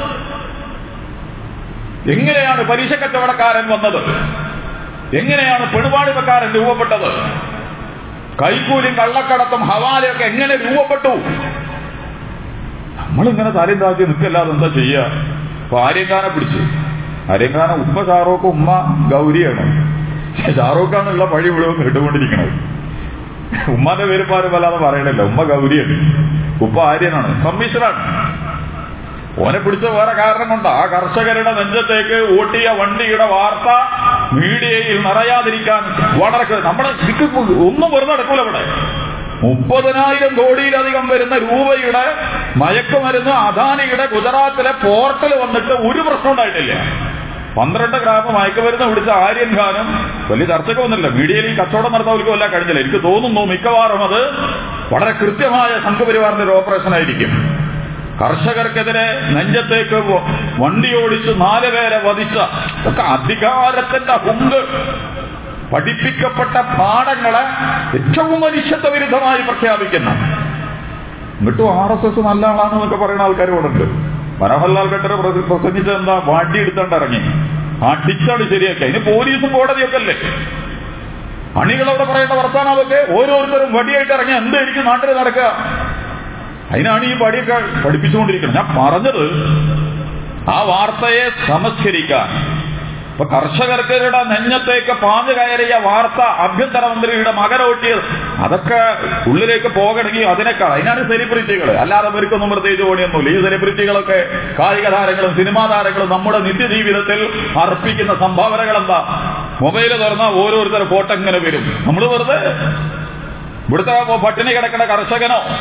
എങ്ങനെയാണ് പലിശ കച്ചവടക്കാരൻ വന്നത് എങ്ങനെയാണ് പെണുപാടിപ്പക്കാരൻ രൂപപ്പെട്ടത് കൈക്കൂലിയും കള്ളക്കടത്തും ഹവാലയൊക്കെ എങ്ങനെ രൂപപ്പെട്ടു നമ്മളിങ്ങനെ തലയും താഴ്ത്തി നിൽക്കല്ലാതെ എന്താ ചെയ്യുക അപ്പൊ ആര്യങ്കാനെ പിടിച്ചു ആര്യങ്കാന ഉപ്പ ഷാറൂഖ് ഉമ്മ ഗൗരിയാണ് ഷാറൂഖാണുള്ള പഴി മുഴുവൻ കേട്ടുകൊണ്ടിരിക്കുന്നത് ഉമ്മാന്റെ പേര് പാരും വല്ലാതെ പറയണില്ല ഉമ്മ ഗൗരിയാണ് ഉപ്പ ആര്യനാണ് കമ്മീഷണറാണ് ഓനെ പിടിച്ച വേറെ കാരണം കൊണ്ടാ ആ കർഷകരുടെ നെഞ്ചത്തേക്ക് ഓട്ടിയ വണ്ടിയുടെ വാർത്ത മീഡിയയിൽ നിറയാതിരിക്കാൻ വളരെ നമ്മുടെ ഇതിക്ക് ഒന്നും വെറുതെ നടക്കൂല ഇവിടെ മുപ്പതിനായിരം കോടിയിലധികം വരുന്ന രൂപയുടെ മയക്കുമരുന്ന് അദാനിയുടെ ഗുജറാത്തിലെ പോർട്ടിൽ വന്നിട്ട് ഒരു പ്രശ്നം ഉണ്ടായിട്ടില്ല പന്ത്രണ്ട് ഗ്രാം മയക്കുമരുന്ന് പിടിച്ച ആര്യൻ ഖാനും വലിയ ചർച്ചയ്ക്ക് വന്നില്ല മീഡിയയിൽ ഈ കച്ചവടം നടത്താവർക്കും എല്ലാം കഴിഞ്ഞില്ല എനിക്ക് തോന്നുന്നു മിക്കവാറും അത് വളരെ കൃത്യമായ സംഘപരിവാറിന്റെ ഒരു ഓപ്പറേഷൻ ആയിരിക്കും കർഷകർക്കെതിരെ നെഞ്ചത്തേക്ക് വ- വണ്ടി ഓടിച്ച് നാല് പേരെ വധിച്ച ഒക്കെ അധികാരത്തിന്റെ ഹുങ്ക് പഠിപ്പിക്കപ്പെട്ട പാഠങ്ങളെ ഏറ്റവും മനുഷ്യത്വ വിരുദ്ധമായി പ്രഖ്യാപിക്കുന്ന എന്നിട്ടും ആർ എസ് എസ് നല്ല ആളാണെന്നൊക്കെ പറയുന്ന ആൾക്കാർ ഇവിടെ ഉണ്ട് മനോഹർലാൽ ഖട്ടർ പ്രസ- പ്രസംഗിച്ച എന്താ വണ്ടി എടുത്തോണ്ട് ഇറങ്ങി അടിച്ചാണ് ശരിയാക്കി അതിന് പോലീസും കോടതിയൊക്കെ അല്ലേ അണികളവിടെ പറയേണ്ട വർത്താനം അതൊക്കെ ഓരോരുത്തരും വടിയായിട്ട് ഇറങ്ങി എന്തായിരിക്കും നാട്ടിൽ നടക്കുക അതിനാണ് ഈ പടിയൊക്കെ പഠിപ്പിച്ചുകൊണ്ടിരിക്കുന്നത് ഞാൻ പറഞ്ഞത് ആ വാർത്തയെ സംസ്കരിക്കാൻ ഇപ്പൊ കർഷകർക്കരുടെ നെഞ്ഞത്തേക്ക് പാഞ്ഞു കയറിയ വാർത്ത ആഭ്യന്തരമന്ത്രിയുടെ മകനോട്ടിയത് അതൊക്കെ ഉള്ളിലേക്ക് പോകണമെങ്കിൽ അതിനേക്കാൾ അതിനാണ് സെലിബ്രിറ്റികൾ അല്ലാതെ ഇവർക്കൊന്നും പ്രത്യേകിച്ച് പണിയൊന്നുമില്ല ഈ സെലിബ്രിറ്റികളൊക്കെ കായിക താരങ്ങളും സിനിമാ താരങ്ങളും നമ്മുടെ നിത്യജീവിതത്തിൽ അർപ്പിക്കുന്ന സംഭാവനകൾ എന്താ മൊബൈൽ തുറന്നാൽ ഓരോരുത്തരുടെ ഫോട്ടോ ഇങ്ങനെ വരും നമ്മൾ വെറുതെ ഇവിടുത്തെ പട്ടിണി കിടക്കുന്ന കർഷകനോ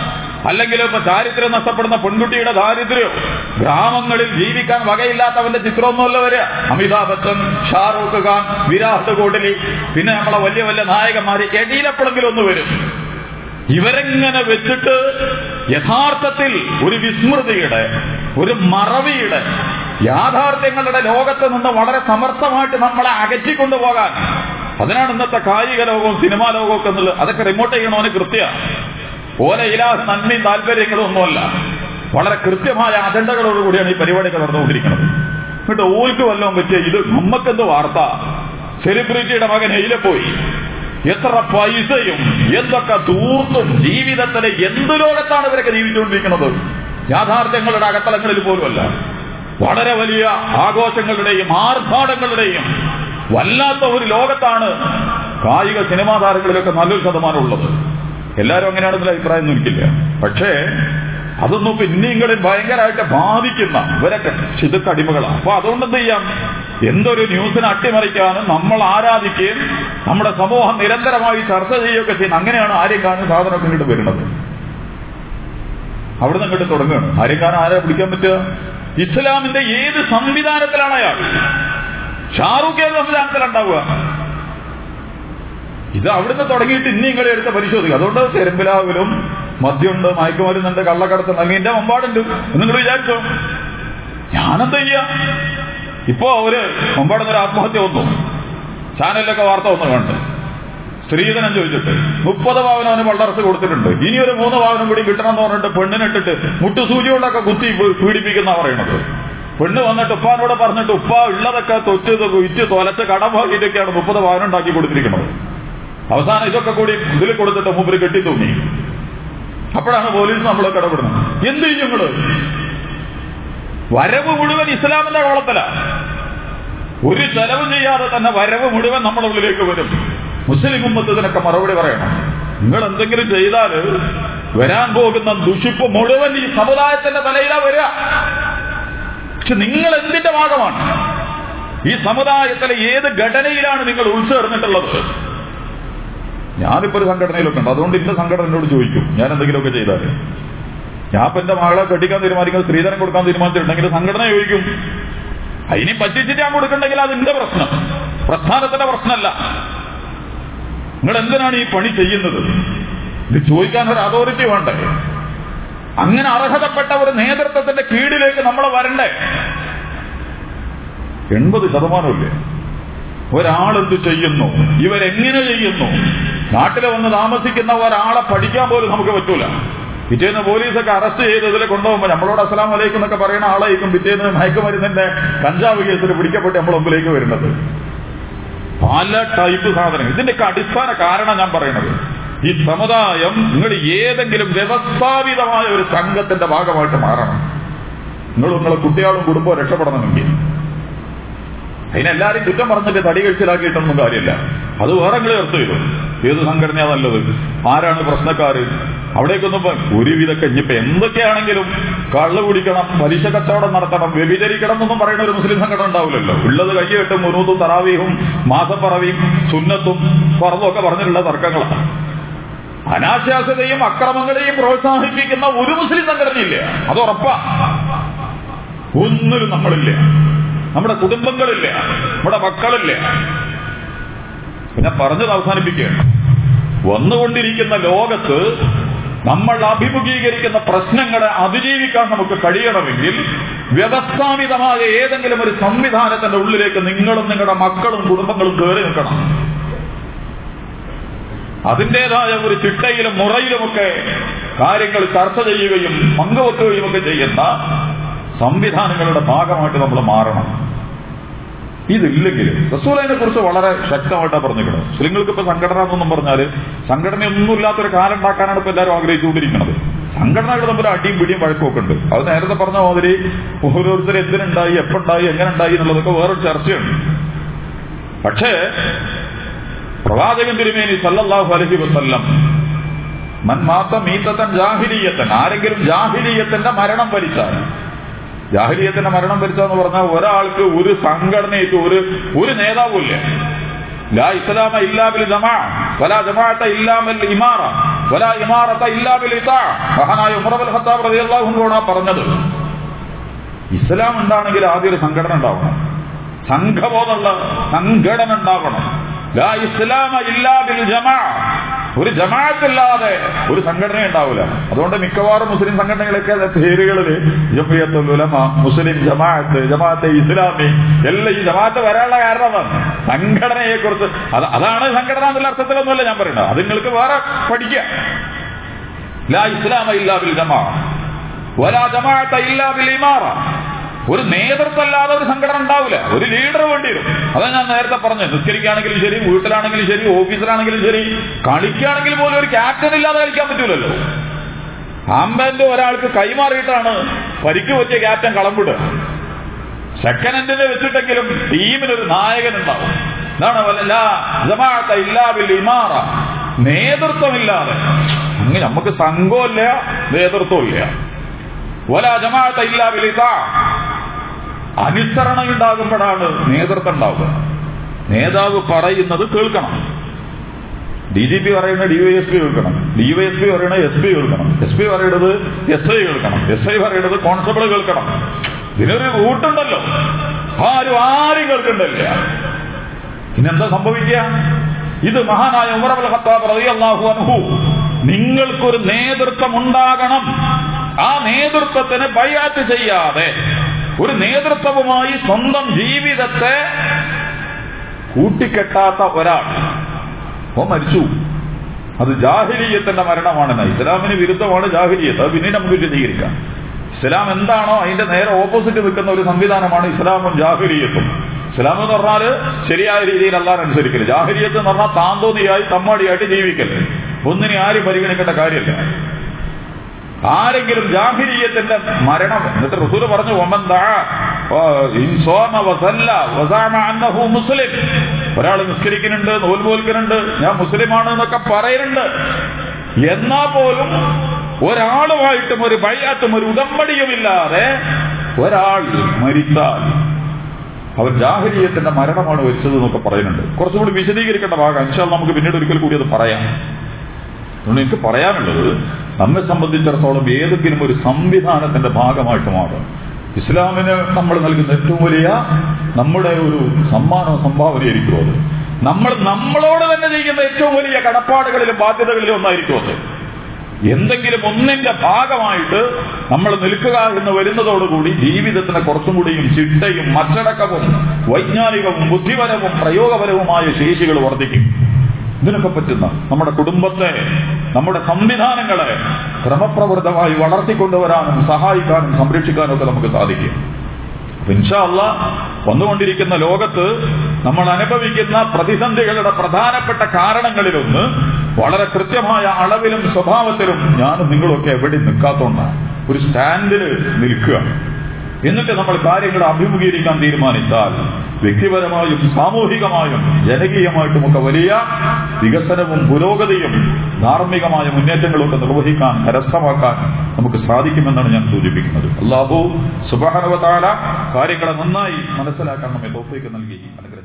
അല്ലെങ്കിൽ ഇപ്പൊ ചാരിത്രം നഷ്ടപ്പെടുന്ന പെൺകുട്ടിയുടെ ദാരിദ്ര്യമോ ഗ്രാമങ്ങളിൽ ജീവിക്കാൻ വകയില്ലാത്തവന്റെ ചിത്രമൊന്നുമല്ല വരിക അമിതാഭ് ബച്ചൻ ഷാറൂഖ് ഖാൻ വിരാട് കോഹ്ലി പിന്നെ നമ്മളെ വലിയ വലിയ നായകന്മാര് എടിയിലെപ്പോഴെങ്കിലും ഒന്ന് വരും ഇവരെങ്ങനെ വെച്ചിട്ട് യഥാർത്ഥത്തിൽ ഒരു വിസ്മൃതിയുടെ ഒരു മറവിയുടെ യാഥാർത്ഥ്യങ്ങളുടെ ലോകത്ത് നിന്ന് വളരെ സമർത്ഥമായിട്ട് നമ്മളെ അകറ്റിക്കൊണ്ടുപോകാൻ അതിനാണ് ഇന്നത്തെ കായിക ലോകവും സിനിമാ ലോകവും ഒക്കെ എന്നുള്ളത് അതൊക്കെ റിമോട്ട് ചെയ്യണോന് കൃത്യ ഓല ഇലാഹ് നന്മയും താല്പര്യങ്ങളും ഒന്നുമല്ല വളരെ കൃത്യമായ അജണ്ടകളോടുകൂടിയാണ് ഈ പരിപാടിയൊക്കെ നടന്നുകൊണ്ടിരിക്കുന്നത് എന്നിട്ട് ഓർക്ക് വല്ലതും പറ്റിയ ഇത് നമ്മക്കെന്ത് വാർത്ത സെലിബ്രിറ്റിയുടെ മകൻ എയിലെ പോയി എത്ര പൈസയും എന്തൊക്കെ ദൂർത്തും ജീവിതത്തിലെ എന്ത് ലോകത്താണ് ഇവരൊക്കെ ജീവിച്ചുകൊണ്ടിരിക്കുന്നത് യാഥാർത്ഥ്യങ്ങളുടെ അകത്തളങ്ങളിൽ പോലുമല്ല വളരെ വലിയ ആഘോഷങ്ങളുടെയും ആർഭാടങ്ങളുടെയും വല്ലാത്ത ഒരു ലോകത്താണ് കായിക സിനിമാ താരങ്ങളിലൊക്കെ നല്ലൊരു ശതമാനം ഉള്ളത് എല്ലാവരും അങ്ങനെയാണെന്നുള്ള അഭിപ്രായം ഒന്നും എനിക്കില്ല പക്ഷേ അതൊന്നും പിന്നെയും ഭയങ്കരമായിട്ട് ബാധിക്കുന്ന ഇവരൊക്കെ ഇതൊക്കെ അടിമകളാണ് അപ്പൊ അതുകൊണ്ട് എന്ത് ചെയ്യാം എന്തൊരു ന്യൂസിനെ അട്ടിമറിക്കാനും നമ്മൾ ആരാധിക്കുകയും നമ്മുടെ സമൂഹം നിരന്തരമായി ചർച്ച ചെയ്യുകയൊക്കെ ചെയ്യുന്ന അങ്ങനെയാണ് ആര്യം കാണുന്ന സാധനമൊക്കെ ഇങ്ങോട്ട് വരുന്നത് അവിടെ നിന്ന് ഇങ്ങോട്ട് തുടങ്ങുകയാണ് ആര്യം കാണാൻ ആരെ പിടിക്കാൻ പറ്റുക ഇസ്ലാമിന്റെ ഏത് സംവിധാനത്തിലാണ് അയാൾ ഷാറൂഖ് ഏത് സംവിധാനത്തിലുണ്ടാവുക ഇത് അവിടുന്ന് തുടങ്ങിയിട്ട് ഇനി ഇങ്ങളെ എടുത്ത് പരിശോധിക്കുക അതുകൊണ്ട് ചെരുമ്പിലാവിലും മദ്യമുണ്ട് മയക്കുമരുന്നുണ്ട് കള്ളക്കടത്ത് അല്ലെങ്കിൽ എന്റെ മുമ്പാടുണ്ട് നിങ്ങൾ വിചാരിച്ചോ ഞാനെന്താ ചെയ്യാ ഇപ്പോ ഒരു മുമ്പാടുന്ന ഒരു ആത്മഹത്യ വന്നു ചാനലിലൊക്കെ വാർത്ത വന്നു കണ്ട് സ്ത്രീധനം ചോദിച്ചിട്ട് മുപ്പത് പവനം അവന് വള്ളർത്ത് കൊടുത്തിട്ടുണ്ട് ഇനി ഒരു മൂന്ന് പവനം കൂടി കിട്ടണം എന്ന് പറഞ്ഞിട്ട് പെണ്ണിനിട്ടിട്ട് മുട്ടുസൂചി കൊണ്ടൊക്കെ കുത്തി പീഡിപ്പിക്കുന്ന പറയണത് പെണ്ണ് വന്നിട്ട് ഉപ്പാനോട് പറഞ്ഞിട്ട് ഉപ്പ ഉള്ളതൊക്കെ തൊറ്റ് വിറ്റ് തൊലച്ച് കടം വാങ്ങിയിട്ടൊക്കെയാണ് മുപ്പത് പവനം ഉണ്ടാക്കി കൊടുത്തിരിക്കുന്നത് അവസാനം ഇതൊക്കെ കൂടി ഇതിൽ കൊടുത്തിട്ട് മൂപ്പര് കെട്ടി തൂങ്ങി അപ്പോഴാണ് പോലീസ് നമ്മളെ കടപെടുന്നത് എന്ത് ചെയ്യും നിങ്ങള് വരവ് മുഴുവൻ ഇസ്ലാമിന്റെ കോളത്തില ഒരു ചെലവ് ചെയ്യാതെ തന്നെ വരവ് മുഴുവൻ നമ്മുടെ ഉള്ളിലേക്ക് വരും മുസ്ലിം ഉമ്മത്ത് ഇതിനൊക്കെ മറുപടി പറയണം നിങ്ങൾ എന്തെങ്കിലും ചെയ്താൽ വരാൻ പോകുന്ന ദുഷിപ്പ് മുഴുവൻ ഈ സമുദായത്തിന്റെ തലയിലാ വരിക പക്ഷെ നിങ്ങൾ എന്തിന്റെ ഭാഗമാണ് ഈ സമുദായത്തിലെ ഏത് ഘടനയിലാണ് നിങ്ങൾ ഉൾച്ചേർന്നിട്ടുള്ളത് ഞാനിപ്പോ ഒരു സംഘടനയിലൊക്കെ ഉണ്ട് അതുകൊണ്ട് ഇന്ന സംഘടന എന്നോട് ചോദിക്കും ഞാൻ എന്തെങ്കിലുമൊക്കെ ചെയ്താൽ ഞാൻ ഇപ്പൊ എന്റെ മകളെ കെട്ടിക്കാൻ തീരുമാനിക്കുന്നത് സ്ത്രീധനം കൊടുക്കാൻ തീരുമാനിച്ചിട്ടുണ്ടെങ്കിൽ സംഘടന ചോദിക്കും അതിനെ പറ്റിച്ചിട്ട് ഞാൻ കൊടുക്കണ്ടെങ്കിൽ അത് എന്റെ പ്രശ്നം പ്രസ്ഥാനത്തിന്റെ പ്രശ്നമല്ല നിങ്ങൾ എന്തിനാണ് ഈ പണി ചെയ്യുന്നത് ഇത് ചോദിക്കാൻ ഒരു അതോറിറ്റി വേണ്ടേ അങ്ങനെ അർഹതപ്പെട്ട ഒരു നേതൃത്വത്തിന്റെ കീഴിലേക്ക് നമ്മൾ വരണ്ടേ എൺപത് ശതമാനമില്ലേ ഒരാളെന്ത് ചെയ്യുന്നു ഇവരെങ്ങനെ ചെയ്യുന്നു നാട്ടിൽ വന്ന് താമസിക്കുന്ന ഒരാളെ പഠിക്കാൻ പോലും നമുക്ക് പറ്റൂല പിറ്റേന്ന് പോലീസൊക്കെ അറസ്റ്റ് ചെയ്ത് ഇതിൽ കൊണ്ടുപോകുമ്പോൾ നമ്മളോട് അസ്സലാം വലൈക്കും എന്നൊക്കെ പറയുന്ന ആളായിരിക്കും പിറ്റേന്ന് മയക്കുമരുന്നിന്റെ കഞ്ചാവ് കേസിൽ പിടിക്കപ്പെട്ട് നമ്മൾ മുമ്പിലേക്ക് വരുന്നത് പല ടൈപ്പ് സാധനങ്ങൾ ഇതിന്റെയൊക്കെ അടിസ്ഥാന കാരണം ഞാൻ പറയുന്നത് ഈ സമുദായം നിങ്ങൾ ഏതെങ്കിലും വ്യവസ്ഥാപിതമായ ഒരു സംഘത്തിന്റെ ഭാഗമായിട്ട് മാറണം നിങ്ങൾ നിങ്ങളെ കുട്ടികളും കുടുംബവും രക്ഷപ്പെടണമെങ്കിൽ അതിനെല്ലാരും കുറ്റം പറഞ്ഞിട്ട് തടി കഴിച്ചിലാക്കിയിട്ടൊന്നും കാര്യമില്ല അത് വേറെ നിങ്ങൾ ചേർത്ത് ചെയ്തു ഏത് സംഘടനയാ നല്ലത് ആരാണ് പ്രശ്നക്കാര് അവിടേക്കൊന്നും ഇപ്പൊ ഒരുവിധൊക്കെ ഇനിയിപ്പോ എന്തൊക്കെയാണെങ്കിലും കള്ളു കുടിക്കണം പലിശ കച്ചവടം നടത്തണം വ്യഭിചരിക്കണം എന്നൊന്നും പറയുന്ന ഒരു മുസ്ലിം സംഘടന ഉണ്ടാവില്ലല്ലോ ഉള്ളത് കയ്യെട്ടും മുനൂത്തും തറാവിയും മാസപ്പറവിയും സുന്നത്തും പറന്നും ഒക്കെ പറഞ്ഞിട്ടുള്ള തർക്കങ്ങളാണ് അനാശാസ്യതയും അക്രമങ്ങളെയും പ്രോത്സാഹിപ്പിക്കുന്ന ഒരു മുസ്ലിം സംഘടനയില്ല അത് ഉറപ്പാ ഒന്നിലും നമ്മളില്ല നമ്മുടെ കുടുംബങ്ങളില്ല നമ്മുടെ മക്കളില്ല പിന്നെ പറഞ്ഞത് അവസാനിപ്പിക്കുകയാണ് വന്നുകൊണ്ടിരിക്കുന്ന ലോകത്ത് നമ്മൾ അഭിമുഖീകരിക്കുന്ന പ്രശ്നങ്ങളെ അതിജീവിക്കാൻ നമുക്ക് കഴിയണമെങ്കിൽ വ്യവസ്ഥാപിതമായ ഏതെങ്കിലും ഒരു സംവിധാനത്തിന്റെ ഉള്ളിലേക്ക് നിങ്ങളും നിങ്ങളുടെ മക്കളും കുടുംബങ്ങളും കയറി നിൽക്കണം അതിൻ്റെതായ ഒരു ചിട്ടയിലും മുറയിലുമൊക്കെ കാര്യങ്ങൾ ചർച്ച ചെയ്യുകയും പങ്കുവെക്കുകയും ഒക്കെ ചെയ്യുന്ന സംവിധാനങ്ങളുടെ ഭാഗമായിട്ട് നമ്മൾ മാറണം ഇതില്ലെങ്കിൽ റസൂലിനെ കുറിച്ച് വളരെ ശക്തമായിട്ടാണ് പറഞ്ഞിരിക്കുന്നത് മുസ്ലിങ്ങൾക്ക് ഇപ്പൊ സംഘടന എന്നൊന്നും പറഞ്ഞാല് സംഘടനയൊന്നും ഇല്ലാത്തൊരു കാലം ഉണ്ടാക്കാനാണ് ഇപ്പൊ എല്ലാവരും ആഗ്രഹിച്ചുകൊണ്ടിരിക്കുന്നത് സംഘടനകൾ തമ്മിൽ അടിയും പിടിയും വഴക്കമൊക്കെ ഉണ്ട് അത് നേരത്തെ പറഞ്ഞ മാതിരി ഓരോരുത്തർ എന്തിനുണ്ടായി എപ്പോണ്ടായി എങ്ങനെ ഉണ്ടായി എന്നുള്ളതൊക്കെ വേറൊരു ചർച്ചയുണ്ട് പക്ഷേ പ്രവാചകൻ തിരുമേനി സല്ലല്ലാഹു അലൈഹി വസല്ലം മൻ മാത്ത മീത്തൻ ജാഹിലീയത്തൻ ആരെങ്കിലും ജാഹിലീയത്തിന്റെ മരണം വലിച്ചാൽ ജാഹിലീയത്തിന്റെ മരണം വരിച്ചതെന്ന് പറഞ്ഞാൽ ഒരാൾക്ക് ഒരു സംഘടനയ്ക്ക് ഒരു ഒരു നേതാവുമില്ല ലാ ഇസ്ലാമ ഇല്ലാബിൽ ജമാ വലാ ജമാഅത്ത ഇല്ലാമൽ ഇമാറ വലാ ഇമാറത്ത ഇല്ലാ ബിൽ ഇതാ മഹാനായ ഉമർ അബ്ദുൽ ഖത്താബ് റളിയല്ലാഹു അൻഹുവാണ് പറഞ്ഞത് ഇസ്ലാം ഉണ്ടാണെങ്കിൽ ആദ്യം ഒരു സംഘടന ഉണ്ടാവണം സംഘബോധമുള്ള സംഘടന ഉണ്ടാവണം ലാ ഇസ്ലാമ ഇല്ലാ ബിൽ ജമാ ഒരു ജമാഅത്തില്ലാതെ ഒരു സംഘടന ഉണ്ടാവില്ല അതുകൊണ്ട് മിക്കവാറും മുസ്ലിം സംഘടനകളൊക്കെ പേരുകളിൽ ജമിയത്തുൽ ഉലമ മുസ്ലിം ജമാഅത്ത് ജമാഅത്തെ ഇസ്ലാമി എല്ലാം ഈ ജമാഅത്ത് വരാനുള്ള കാരണമാണ് സംഘടനയെ കുറിച്ച് അതാണ് സംഘടന എന്നുള്ള അർത്ഥത്തിലൊന്നുമല്ല ഞാൻ പറയുന്നത് അത് നിങ്ങൾക്ക് വേറെ പഠിക്കാം ലാ ഇസ്ലാമ ഇല്ലാ ബിൽ ജമാ വലാ ജമാഅത്ത ഇല്ലാ ബിൽ ഇമാറ ഒരു നേതൃത്വമല്ലാതെ ഒരു സംഘടന ഉണ്ടാവില്ല ഒരു ലീഡർ വേണ്ടി വരും അതാ ഞാൻ നേരത്തെ പറഞ്ഞു നിസ്കരിക്കുകയാണെങ്കിലും ശരി വീട്ടിലാണെങ്കിലും ശരി ഓഫീസിലാണെങ്കിലും ശരി കളിക്കുകയാണെങ്കിൽ പോലും ഒരു ക്യാപ്റ്റൻ ഇല്ലാതെ കളിക്കാൻ പറ്റൂലല്ലോ ആംബാൻഡ് ഒരാൾക്ക് കൈമാറിയിട്ടാണ് പരിക്ക് പറ്റിയ ക്യാപ്റ്റൻ കളമ്പിടുക സെക്കൻഡ് എൻഡിനെ വെച്ചിട്ടെങ്കിലും ടീമിനൊരു നായകൻ ഉണ്ടാവും ഇതാണ് ഇല്ലാബിൽ ഇമാറ നേതൃത്വമില്ലാതെ അങ്ങനെ നമുക്ക് സംഘമില്ല നേതൃത്വമില്ല വല ജമാഅത്ത ഇല്ലാബിൽ ഇതാ അനുസരണ ഉണ്ടാകുമ്പോഴാണ് നേതൃത്വം ഉണ്ടാവുക നേതാവ് പറയുന്നത് കേൾക്കണം ഡി ജി പി പറയുന്ന ഡിവൈഎസ് പി കേൾക്കണം ഡിവൈഎസ് പി പറയുന്നത് എസ് പി കേൾക്കണം എസ് പി പറയുന്നത് എസ് ഐ കേൾക്കണം എസ് ഐ പറയുന്നത് കോൺസ്റ്റബിൾ കേൾക്കണം ഇതിനൊരു റൂട്ടുണ്ടല്ലോ ആരും ആരും കേൾക്കണ്ടല്ല പിന്നെന്താ സംഭവിക്കുക ഇത് മഹാനായ ഉമർ അബുൽ ഖത്താബ് റളിയല്ലാഹു അൻഹു നിങ്ങൾക്കൊരു നേതൃത്വം ഉണ്ടാകണം ആ നേതൃത്വത്തിന് ബയാറ്റ് ചെയ്യാതെ ഒരു നേതൃത്വവുമായി സ്വന്തം ജീവിതത്തെ കൂട്ടിക്കെട്ടാത്ത ഒരാൾ ഓ മരിച്ചു അത് ജാഹിലീയത്തിന്റെ മരണമാണെന്ന് ഇസ്ലാമിന് വിരുദ്ധമാണ് ജാഹിലീയത്ത് അത് പിന്നീട് നമുക്ക് വിശദീകരിക്കാം ഇസ്ലാം എന്താണോ അതിന്റെ നേരെ ഓപ്പോസിറ്റ് നിൽക്കുന്ന ഒരു സംവിധാനമാണ് ഇസ്ലാമും ജാഹിലീയത്തും ഇസ്ലാം എന്ന് പറഞ്ഞാല് ശരിയായ രീതിയിൽ അല്ലാതെ അനുസരിക്കല് ജാഹിരിയത്ത് എന്ന് പറഞ്ഞാൽ താന്തോന്നിയായി തമ്മാടിയായിട്ട് ജീവിക്കൽ ഒന്നിനെ ആരും പരിഗണിക്കേണ്ട കാര്യമില്ല ആരെങ്കിലും ജാഹിരീയത്തിന്റെ മരണം എന്നിട്ട് റസൂല് പറഞ്ഞു മുസ്ലിം ഒരാൾ നിസ്കരിക്കുന്നുണ്ട് നോൽപോൽക്കുന്നുണ്ട് ഞാൻ മുസ്ലിമാണ് എന്നൊക്കെ പറയുന്നുണ്ട് എന്നാ പോലും ഒരാളുമായിട്ടും ഒരു ബയ്യാത്തും ഒരു ഉടമ്പടിയുമില്ലാതെ ഒരാൾ മരിച്ചാൽ അവർ ജാഹരീയത്തിന്റെ മരണമാണ് വരിച്ചത് എന്നൊക്കെ പറയുന്നുണ്ട് കുറച്ചുകൂടി വിശദീകരിക്കേണ്ട ഭാഗം അനുശാൽ നമുക്ക് പിന്നീട് ഒരിക്കൽ കൂടി അത് പറയാം അതുകൊണ്ട് എനിക്ക് പറയാനുള്ളത് നമ്മെ സംബന്ധിച്ചിടത്തോളം ഏതെങ്കിലും ഒരു സംവിധാനത്തിന്റെ ഭാഗമായിട്ട് മാറും ഇസ്ലാമിന് നമ്മൾ നൽകുന്ന ഏറ്റവും വലിയ നമ്മുടെ ഒരു സമ്മാനവും സംഭാവനയായിരിക്കും അത് നമ്മൾ നമ്മളോട് തന്നെ ചെയ്യുന്ന ഏറ്റവും വലിയ കടപ്പാടുകളിലും ബാധ്യതകളിലും ഒന്നായിരിക്കും അത് എന്തെങ്കിലും ഒന്നിന്റെ ഭാഗമായിട്ട് നമ്മൾ നിൽക്കുക എന്ന് വരുന്നതോടുകൂടി ജീവിതത്തിന് കുറച്ചും കൂടിയും ചിട്ടയും അച്ചടക്കവും വൈജ്ഞാനികവും ബുദ്ധിപരവും പ്രയോഗപരവുമായ ശേഷികൾ വർദ്ധിക്കും ഇതിനൊക്കെ പറ്റുന്ന നമ്മുടെ കുടുംബത്തെ നമ്മുടെ സംവിധാനങ്ങളെ ക്രമപ്രവൃത്തമായി വളർത്തിക്കൊണ്ടുവരാനും സഹായിക്കാനും സംരക്ഷിക്കാനും ഒക്കെ നമുക്ക് സാധിക്കും ഇൻഷാല്ല വന്നുകൊണ്ടിരിക്കുന്ന ലോകത്ത് നമ്മൾ അനുഭവിക്കുന്ന പ്രതിസന്ധികളുടെ പ്രധാനപ്പെട്ട കാരണങ്ങളിലൊന്ന് വളരെ കൃത്യമായ അളവിലും സ്വഭാവത്തിലും ഞാനും നിങ്ങളൊക്കെ എവിടെ നിൽക്കാത്തോണ്ടാണ് ഒരു സ്റ്റാൻഡിൽ നിൽക്കുക എന്നിട്ട് നമ്മൾ കാര്യങ്ങൾ അഭിമുഖീകരിക്കാൻ തീരുമാനിച്ചാൽ വ്യക്തിപരമായും സാമൂഹികമായും ജനകീയമായിട്ടും ഒക്കെ വലിയ വികസനവും പുരോഗതിയും ധാർമ്മികമായ മുന്നേറ്റങ്ങളും ഒക്കെ നിർവഹിക്കാൻ കരസ്ഥമാക്കാൻ നമുക്ക് സാധിക്കുമെന്നാണ് ഞാൻ സൂചിപ്പിക്കുന്നത് അള്ളാഹു സുബാനവതാല കാര്യങ്ങളെ നന്നായി മനസ്സിലാക്കാൻ നമ്മെ തോഫിക്ക് നൽകി